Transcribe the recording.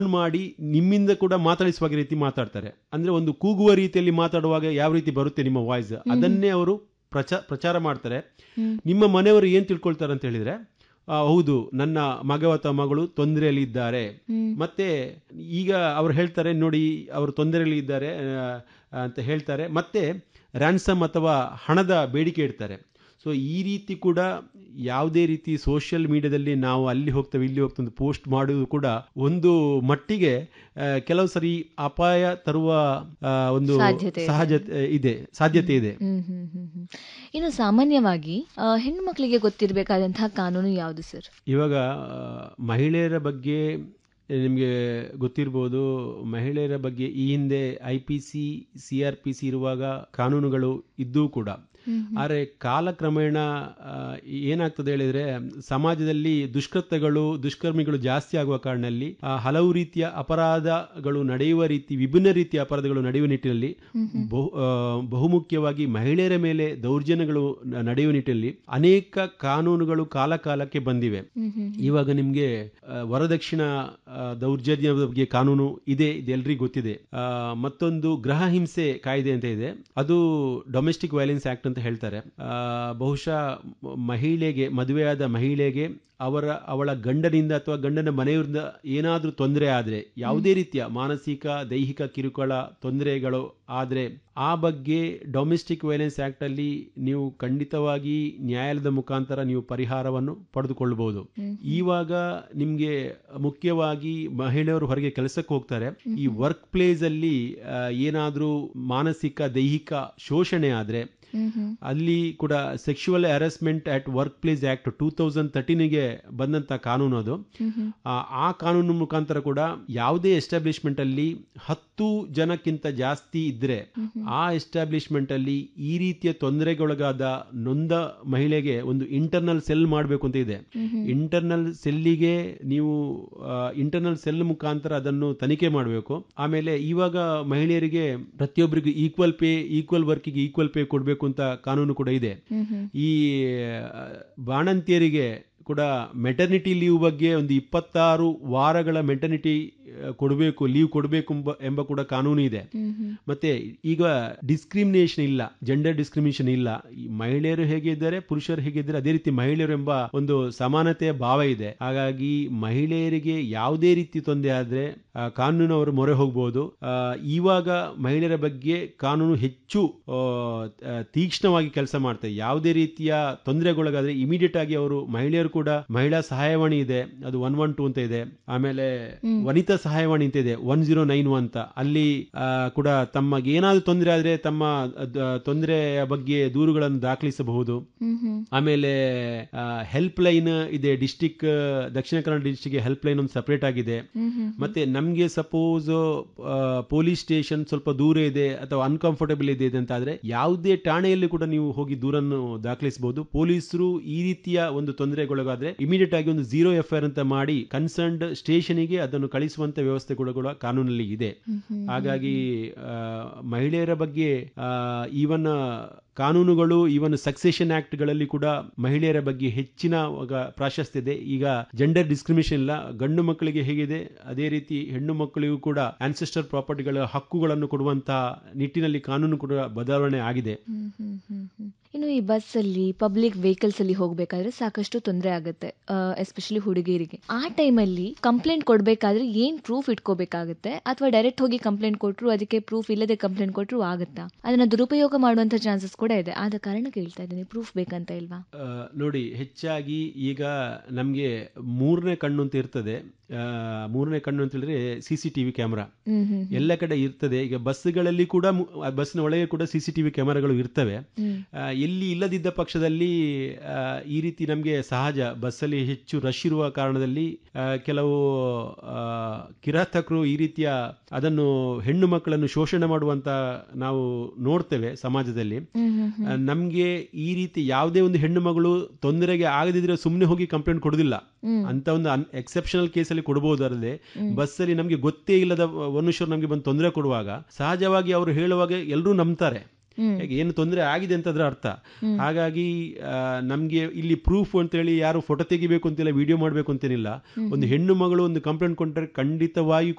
ಮಾಡಿ ನಿಮ್ಮಿಂದ ಕೂಡ ಮಾತಾಡಿಸುವಾಗ ರೀತಿ ಮಾತಾಡ್ತಾರೆ ಅಂದ್ರೆ ಒಂದು ಕೂಗುವ ರೀತಿಯಲ್ಲಿ ಮಾತಾಡುವಾಗ ಯಾವ ರೀತಿ ಬರುತ್ತೆ ನಿಮ್ಮ ವಾಯ್ಸ್ ಅದನ್ನೇ ಅವರು ಪ್ರಚ ಪ್ರಚಾರ ಮಾಡ್ತಾರೆ ಹ್ಮ್. ನಿಮ್ಮ ಮನೆಯವರು ಏನ್ ತಿಳ್ಕೊಳ್ತಾರೆ ಅಂತ ಹೇಳಿದ್ರೆ ಆ, ಹೌದು ನನ್ನ ಮಗ ಅಥವಾ ಮಗಳು ತೊಂದರೆಯಲ್ಲಿ ಇದ್ದಾರೆ ಹ್ಮ್. ಮತ್ತೆ ಈಗ ಅವ್ರು ಹೇಳ್ತಾರೆ ನೋಡಿ ಅವರು ತೊಂದರೆಯಲ್ಲಿ ಇದ್ದಾರೆ ಆ, ಅಂತ ಹೇಳ್ತಾರೆ ಮತ್ತೆ ರ್ಯಾನ್ಸಮ್ ಅಥವಾ ಹಣದ ಬೇಡಿಕೆ ಇಡ್ತಾರೆ ಸೊ ಈ ರೀತಿ ಕೂಡ ಯಾವುದೇ ರೀತಿ ಸೋಷಿಯಲ್ ಮೀಡಿಯಾದಲ್ಲಿ ನಾವು ಅಲ್ಲಿ ಹೋಗ್ತೇವೆ ಇಲ್ಲಿ ಹೋಗ್ತೇವೆ ಪೋಸ್ಟ್ ಮಾಡುವುದು ಕೂಡ ಒಂದು ಮಟ್ಟಿಗೆ ಆ, ಕೆಲವು ಸರಿ ಅಪಾಯ ತರುವ ಆ, ಒಂದು ಸಾಧ್ಯತೆ ಇದೆ. ಸಹಜತೆ ಇದೆ ಸಾಧ್ಯತೆ ಇದೆ ಹ್ಮ್ ಹ್ಮ್ ಹ್ಮ್ ಹ್ಮ್. ಇನ್ನು ಸಾಮಾನ್ಯವಾಗಿ ಆ, ಹೆಣ್ಣು ಮಕ್ಕಳಿಗೆ ಗೊತ್ತಿರಬೇಕಾದಂತಹ ಕಾನೂನು ಯಾವುದು ಸರ್ ಇವಾಗ ಆ, ಮಹಿಳೆಯರ ಬಗ್ಗೆ ನಿಮಗೆ ಗೊತ್ತಿರ್ಬೋದು ಮಹಿಳೆಯರ ಬಗ್ಗೆ ಈ ಹಿಂದೆ I P C C R P C ಇರುವಾಗ ಕಾನೂನುಗಳು ಇದ್ದೂ ಕೂಡ ಆದರೆ ಕಾಲಕ್ರಮೇಣ ಆ, ಏನಾಗ್ತದೆ ಹೇಳಿದ್ರೆ ಸಮಾಜದಲ್ಲಿ ದುಷ್ಕೃತ್ಯಗಳು ದುಷ್ಕರ್ಮಿಗಳು ಜಾಸ್ತಿ ಆಗುವ ಕಾರಣದಲ್ಲಿ ಆ, ಹಲವು ರೀತಿಯ ಅಪರಾಧಗಳು ನಡೆಯುವ ರೀತಿ ವಿಭಿನ್ನ ರೀತಿಯ ಅಪರಾಧಗಳು ನಡೆಯುವ ನಿಟ್ಟಿನಲ್ಲಿ ಬಹು ಆ, ಬಹುಮುಖ್ಯವಾಗಿ ಮಹಿಳೆಯರ ಮೇಲೆ ದೌರ್ಜನ್ಯಗಳು ನ- ನಡೆಯುವ ನಿಟ್ಟಿನಲ್ಲಿ ಅನೇಕ ಕಾನೂನುಗಳು ಕಾಲ ಕಾಲಕ್ಕೆ ಬಂದಿವೆ ಹ್ಮ್ ಹ್ಮ್ ಇವಾಗ ನಿಮಗೆ ವರದಕ್ಷಿಣ ಆ, ದೌರ್ಜನ್ಯದ ಬಗ್ಗೆ ಕಾನೂನು ಇದೆ ಇದೆಲ್ಲರಿಗೂ ಗೊತ್ತಿದೆ ಆ, ಮತ್ತೊಂದು ಗೃಹ ಹಿಂಸೆ ಕಾಯ್ದೆ ಅಂತ ಇದೆ ಅದು ಡೊಮೆಸ್ಟಿಕ್ ವೈಲೆನ್ಸ್ ಆಕ್ಟ್ ಅಂತ ಹೇಳ್ತಾರೆ ಆ, ಬಹುಶಃ ಮ- ಮಹಿಳೆಗೆ ಮದುವೆಯಾದ ಮಹಿಳೆಗೆ ಅವರ ಅವಳ ಗಂಡನಿಂದ ಅಥವಾ ಗಂಡನ ಮನೆಯವರಿಂದ ಏನಾದರೂ ತೊಂದರೆ ಆದರೆ ಯಾವುದೇ ರೀತಿಯ ಮಾನಸಿಕ ದೈಹಿಕ ಕಿರುಕುಳ ತೊಂದರೆಗಳು ಆದರೆ ಆ ಬಗ್ಗೆ ಡೊಮೆಸ್ಟಿಕ್ ವೈಲೆನ್ಸ್ ಆಕ್ಟ್ ಅಲ್ಲಿ ನೀವು ಖಂಡಿತವಾಗಿ ನ್ಯಾಯಾಲಯದ ಮುಖಾಂತರ ನೀವು ಪರಿಹಾರವನ್ನು ಪಡೆದುಕೊಳ್ಳಬಹುದು ಇವಾಗ ನಿಮ್ಗೆ ಮುಖ್ಯವಾಗಿ ಮಹಿಳೆಯರು ಹೊರಗೆ ಕೆಲಸಕ್ಕೆ ಹೋಗ್ತಾರೆ ಈ ವರ್ಕ್ ಪ್ಲೇಸ್ ಅಲ್ಲಿ ಏನಾದರೂ ಮಾನಸಿಕ ದೈಹಿಕ ಶೋಷಣೆ ಆದ್ರೆ ಹ್ಮ್ ಹ್ಮ್ ಅಲ್ಲಿ ಕೂಡ sexual harassment at workplace act two thousand ತರ್ಟೀನಿಗೆ ಬಂದಂತ ಕಾನೂನು ಅದು ಹ್ಮ್ ಹ್ಮ್ ಆ, ಆ ಕಾನೂನು ಮುಖಾಂತರ ಕೂಡ ಯಾವುದೇ ಎಸ್ಟಾಬ್ಲಿಷ್ಮೆಂಟ್ ಅಲ್ಲಿ ಹತ್ತು ಜನಕ್ಕಿಂತ ಜಾಸ್ತಿ ಇದ್ರೆ ಆ ಎಸ್ಟಾಬ್ಲಿಷ್ಮೆಂಟ್ ಅಲ್ಲಿ ಈ ರೀತಿಯ ತೊಂದರೆಗೊಳಗಾದ ನೊಂದ ಮಹಿಳೆಗೆ ಒಂದು ಇಂಟರ್ನಲ್ ಸೆಲ್ ಮಾಡಬೇಕು ಅಂತ ಇದೆ ಇಂಟರ್ನಲ್ ಸೆಲ್ಲಿಗೆ ನೀವು ಇಂಟರ್ನಲ್ ಸೆಲ್ ಮುಖಾಂತರ ಅದನ್ನು ತನಿಖೆ ಮಾಡಬೇಕು ಆಮೇಲೆ ಇವಾಗ ಮಹಿಳೆಯರಿಗೆ ಪ್ರತಿಯೊಬ್ಬರಿಗೂ ಈಕ್ವಲ್ ಪೇ ಈಕ್ವಲ್ ವರ್ಕಿಗೆ ಈಕ್ವಲ್ ಪೇ ಕೊಡಬೇಕು ಅಂತ ಕಾನೂನು ಕೂಡ ಇದೆ ಹ್ಮ್ ಹ್ಮ್ ಈ ಆ, ಬಾಣಂತಿಯರಿಗೆ ಕೂಡ ಮೆಟರ್ನಿಟಿ ಲೀವ್ ಬಗ್ಗೆ ಒಂದು ಇಪ್ಪತ್ತಾರು ವಾರಗಳ ಮೆಟರ್ನಿಟಿ ಕೊಡಬೇಕು ಲೀವ್ ಕೊಡಬೇಕು ಎಂಬ ಎಂಬ ಕೂಡ ಕಾನೂನು ಇದೆ ಹ್ಮ್ ಹ್ಮ್ ಮತ್ತೆ ಈಗ ಡಿಸ್ಕ್ರಿಮಿನೇಷನ್ ಇಲ್ಲ ಜೆಂಡರ್ ಡಿಸ್ಕ್ರಿಮಿನೇಷನ್ ಇಲ್ಲ ಈ ಮಹಿಳೆಯರು ಹೇಗೆ ಇದ್ದಾರೆ ಪುರುಷರು ಹೇಗೆ ಇದ್ದಾರೆ ಅದೇ ರೀತಿ ಮಹಿಳೆಯರು ಎಂಬ ಒಂದು ಸಮಾನತೆಯ ಭಾವ ಇದೆ ಹಾಗಾಗಿ ಮಹಿಳೆಯರಿಗೆ ಯಾವುದೇ ರೀತಿ ತೊಂದರೆ ಆದ್ರೆ ಆ, ಕಾನೂನವರು ಮೊರೆ ಹೋಗ್ಬೋದು ಆ, ಇವಾಗ ಮಹಿಳೆಯರ ಬಗ್ಗೆ ಕಾನೂನು ಹೆಚ್ಚು ಆ, ಆ, ತೀಕ್ಷ್ಣವಾಗಿ ಕೆಲಸ ಮಾಡ್ತಾರೆ ಯಾವುದೇ ರೀತಿಯ ತೊಂದರೆಗೊಳಗಾದ್ರೆ ಇಮಿಡಿಯೇಟ್ ಆಗಿ ಅವರು ಮಹಿಳೆಯರು ಕೂಡ ಮಹಿಳಾ ಸಹಾಯವಾಣಿ ಇದೆ ಅದು ಒನ್ ಒನ್ ಟೂ ಅಂತ ಇದೆ ಆಮೇಲೆ ವನಿತಾ ಸಹಾಯವಾಣಿ ಅಂತ ಇದೆ ಒನ್ ಜೀರೋ ನೈನ್ ಅಂತ ಅಲ್ಲಿ ಆ, ಕೂಡ ತಮಗೆ ಏನಾದ್ರು ತೊಂದರೆ ಆದ್ರೆ ತಮ್ಮ ಅದ್- ತೊಂದರೆಯ ಬಗ್ಗೆ ದೂರುಗಳನ್ನು ದಾಖಲಿಸಬಹುದು ಹ್ಮ್ ಹ್ಮ್ ಆಮೇಲೆ ಹೆಲ್ಪ್ ಲೈನ್ ಇದೆ district Dakshina Kannada district helpline ಒಂದು ಸಪರೇಟ್ ಆಗಿದೆ ಹ್ಮ್ ಹ್ಮ್ ಮತ್ತೆ ನಮ್ಗೆ ಸಪೋಸ್ ಪೊಲೀಸ್ ಸ್ಟೇಷನ್ ಸ್ವಲ್ಪ ದೂರ ಇದೆ ಅಥವಾ ಅನ್ಕಂಫರ್ಟಬಲ್ ಇದೆ ಅಂತ ಆದ್ರೆ ಯಾವುದೇ ಠಾಣೆಯಲ್ಲಿ ಕೂಡ ನೀವು ಹೋಗಿ ದೂರನ್ನು ದಾಖಲಿಸಬಹುದು ಪೊಲೀಸರು ಈ ರೀತಿಯ ಒಂದು ತೊಂದರೆಗೊಳಗಾದ್ರೆ ಇಮಿಡಿಯೇಟ್ ಆಗಿ ಒಂದು ಜೀರೋ ಎಫ್ ಅಂತ ಮಾಡಿ ಕನ್ಸರ್ನ್ಡ್ ಸ್ಟೇಷನಿಗೆ ಅದನ್ನು ಕಳಿಸುವಂತ ವ್ಯವಸ್ಥೆ ಕೂಡ ಕೂಡ ಕಾನೂನಲ್ಲಿ ಇದೆ ಹ್ಮ್ ಹ್ಮ್ ಹಾಗಾಗಿ ಆ, ಮಹಿಳೆಯರ ಬಗ್ಗೆ ಈವನ್ ಕಾನೂನುಗಳು ಈವನ್ ಸಕ್ಸೆಷನ್ ಆಕ್ಟ್ ಗಳಲ್ಲಿ ಕೂಡ ಮಹಿಳೆಯರ ಬಗ್ಗೆ ಹೆಚ್ಚಿನ ವಾಗ ಪ್ರಾಶಸ್ತ್ಯ ಇದೆ ಈಗ ಜೆಂಡರ್ ಡಿಸ್ಕ್ರಿಮಿನೇಷನ್ ಇಲ್ಲ ಗಂಡು ಮಕ್ಕಳಿಗೆ ಹೇಗಿದೆ ಅದೇ ರೀತಿ ಹೆಣ್ಣು ಮಕ್ಕಳಿಗೂ ಕೂಡ ಆನ್ಸೆಸ್ಟರ್ ಪ್ರಾಪರ್ಟಿಗಳ ಹಕ್ಕುಗಳನ್ನು ಕೊಡುವಂತಹ ನಿಟ್ಟಿನಲ್ಲಿ ಕಾನೂನು ಕೂಡ ಬದಲಾವಣೆ ಆಗಿದೆ ಹ್ಮ್ ಹ್ಮ್ ಹ್ಮ್ ಹ್ಮ್. ಇನ್ನು ಈ ಬಸ್ ಅಲ್ಲಿ ಪಬ್ಲಿಕ್ ವೆಹಿಕಲ್ಸ್ ಅಲ್ಲಿ ಹೋಗ್ಬೇಕಾದ್ರೆ ಸಾಕಷ್ಟು ತೊಂದರೆ ಆಗುತ್ತೆ ಎಸ್ಪೆಷಲಿ ಹುಡುಗಿಯರಿಗೆ ಆ ಟೈಮಲ್ಲಿ ಕಂಪ್ಲೇಂಟ್ ಕೊಡ್ಬೇಕಾದ್ರೆ ಏನ್ ಪ್ರೂಫ್ ಇಟ್ಕೋಬೇಕಾಗುತ್ತೆ ಅಥವಾ ಡೈರೆಕ್ಟ್ ಹೋಗಿ ಕಂಪ್ಲೇಂಟ್ ಕೊಟ್ರು ಅದಕ್ಕೆ ಪ್ರೂಫ್ ಇಲ್ಲದೆ ಕಂಪ್ಲೇಂಟ್ ಕೊಟ್ರು ಆಗುತ್ತಾ ಅದನ್ನ ದುರುಪಯೋಗ ಮಾಡುವಂತ ಚಾನ್ಸಸ್ ಕೂಡ ಇದೆ ಆದ ಕಾರಣ ಕೇಳ್ತಾ ಇದ್ದೀನಿ ಪ್ರೂಫ್ ಬೇಕಂತ ಇಲ್ವಾ ಆ, ನೋಡಿ ಹೆಚ್ಚಾಗಿ ಈಗ ನಮಗೆ ಮೂರನೇ ಕಣ್ಣು ಅಂತ ಇರ್ತದೆ ಆ, ಮೂರನೇ ಕಣ್ಣು ಅಂತ ಹೇಳಿದ್ರೆ ಸಿ ಸಿ ಟಿವಿ ಕ್ಯಾಮ್ರಾ ಹ್ಮ್ ಹ್ಮ್ ಎಲ್ಲ ಕಡೆ ಇರ್ತದೆ ಈಗ ಬಸ್ಗಳಲ್ಲಿ ಕೂಡ ಮು- ಆ ಬಸ್ನ ಒಳಗೆ ಕೂಡ ಸಿ ಸಿ ಟಿವಿ ಕ್ಯಾಮರಾಗಳು ಇರ್ತವೆ ಹ್ಮ್ ಆ, ಎಲ್ಲಿ ಇಲ್ಲದಿದ್ದ ಪಕ್ಷದಲ್ಲಿ ಆ, ಈ ರೀತಿ ನಮಗೆ ಸಹಜ ಬಸ್ಸಲ್ಲಿ ಹೆಚ್ಚು ರಶ್ ಇರುವ ಕಾರಣದಲ್ಲಿ ಆ, ಕೆಲವು ಆ, ಕಿರಾತಕರು ಈ ರೀತಿಯ ಅದನ್ನು ಹೆಣ್ಣು ಮಕ್ಕಳನ್ನು ಶೋಷಣೆ ಮಾಡುವಂತ ನಾವು ನೋಡ್ತೇವೆ ಸಮಾಜದಲ್ಲಿ ಹ್ಮ್ ಹ್ಮ್ ಹ್ಮ್ ಆ, ನಮ್ಗೆ ಈ ರೀತಿ ಯಾವುದೇ ಒಂದು ಹೆಣ್ಣು ಮಗಳು ತೊಂದರೆಗೆ ಆಗದಿದ್ರೆ ಸುಮ್ಮನೆ ಹೋಗಿ ಕಂಪ್ಲೇಂಟ್ ಕೊಡುದಿಲ್ಲ ಹ್ಮ್. ಅಂತ ಒಂದು ಎಕ್ಸೆಪ್ಷನಲ್ ಕೇಸಲ್ಲಿ ಕೊಡಬಹುದು ಅಲ್ಲದೆ ಬಸ್ಸಲ್ಲಿ ನಮಗೆ ಗೊತ್ತೇ ಇಲ್ಲದ ಮನುಷ್ಯರು ನಮಗೆ ಬಂದು ತೊಂದರೆ ಕೊಡುವಾಗ ಸಹಜವಾಗಿ ಅವರು ಹೇಳುವಾಗ ಎಲ್ಲರೂ ನಂಬ್ತಾರೆ ಹ್ಮ್. ಹೇಗೆ ಏನು ತೊಂದರೆ ಆಗಿದೆ ಅಂತ ಅದರ ಅರ್ಥ ಹ್ಮ್. ಹಾಗಾಗಿ ಆ, ನಮ್ಗೆ ಇಲ್ಲಿ ಪ್ರೂಫ್ ಅಂತೇಳಿ ಯಾರು ಫೋಟೋ ತೆಗಿಬೇಕು ಅಂತಿಲ್ಲ ವಿಡಿಯೋ ಮಾಡಬೇಕು ಅಂತೇನಿಲ್ಲ ಹ್ಮ್. ಒಂದು ಹೆಣ್ಣು ಮಗಳು ಒಂದು ಕಂಪ್ಲೇಂಟ್ ಕೊಟ್ಟರೆ ಖಂಡಿತವಾಗಿ